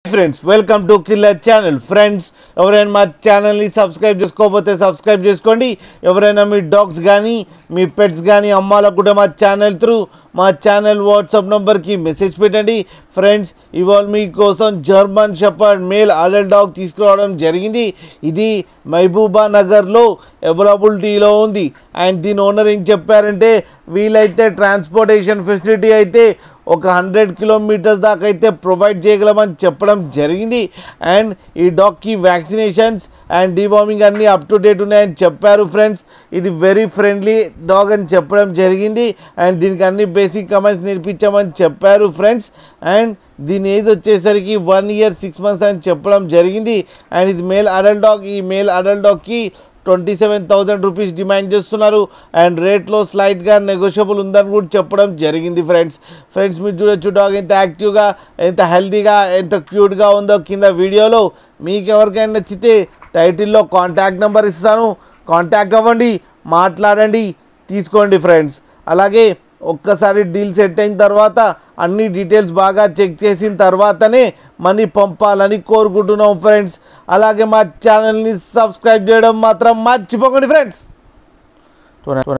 friends welcome to killer channel friends ఎవరైనా మా ఛానల్ని సబ్స్క్రైబ్ చేసుకోకపోతే సబ్స్క్రైబ్ చేసుకోండి ఎవరైనా మీ డాగ్స్ కానీ మీ పెట్స్ కానీ అమ్మాలకు కూడా మా ఛానల్ త్రూ మా ఛానల్ వాట్సాప్ నెంబర్కి మెసేజ్ పెట్టండి ఫ్రెండ్స్ ఇవాళ మీకోసం German shepherd male adult dog తీసుకురావడం జరిగింది ఇది మహబూబా నగర్లో అవైలబిలిటీలో ఉంది అండ్ దీని ఓనర్ ఏం చెప్పారంటే వీలైతే ట్రాన్స్పోర్టేషన్ ఫెసిలిటీ అయితే ఒక హండ్రెడ్ కిలోమీటర్స్ దాకా అయితే ప్రొవైడ్ చేయగలమని చెప్పడం జరిగింది అండ్ ఈ డాగ్కి వ్యాక్సినేషన్స్ అండ్ డివార్మింగ్ అన్నీ అప్ టు డేట్ ఉన్నాయని చెప్పారు ఫ్రెండ్స్ ఇది వెరీ ఫ్రెండ్లీ డాగ్ అని చెప్పడం జరిగింది అండ్ దీనికి అన్ని బేసిక్ కమెంట్స్ నేర్పించామని చెప్పారు ఫ్రెండ్స్ అండ్ దీని ఏజ్ వచ్చేసరికి వన్ ఇయర్ సిక్స్ మంత్స్ అని చెప్పడం జరిగింది అండ్ ఇది మేల్ అడల్ట్ డాగ్ ఈ మేల్ అడల్ట్ డాగ్కి twenty seven thousand rupees demand చేస్తున్నారు అండ్ రేట్లో స్లైట్గా నెగోషియబుల్ ఉందని కూడా చెప్పడం జరిగింది ఫ్రెండ్స్ ఫ్రెండ్స్ మీరు చూడొచ్చు డాగ్ ఎంత యాక్టివ్గా ఎంత హెల్తీగా ఎంత క్యూట్గా ఉందో కింద వీడియోలో మీకు ఎవరికైనా నచ్చితే టైటిల్లో కాంటాక్ట్ నెంబర్ ఇస్తాను కాంటాక్ట్ అవ్వండి మాట్లాడండి తీసుకోండి ఫ్రెండ్స్ అలాగే ఒక్కసారి డీల్ సెట్ అయిన తర్వాత అన్ని డీటెయిల్స్ బాగా చెక్ చేసిన తర్వాతనే మనీ పంపాలని కోరుకుంటున్నాం ఫ్రెండ్స్ అలాగే మా ఛానల్ని సబ్స్క్రైబ్ చేయడం మాత్రం మర్చిపోకండి ఫ్రెండ్స్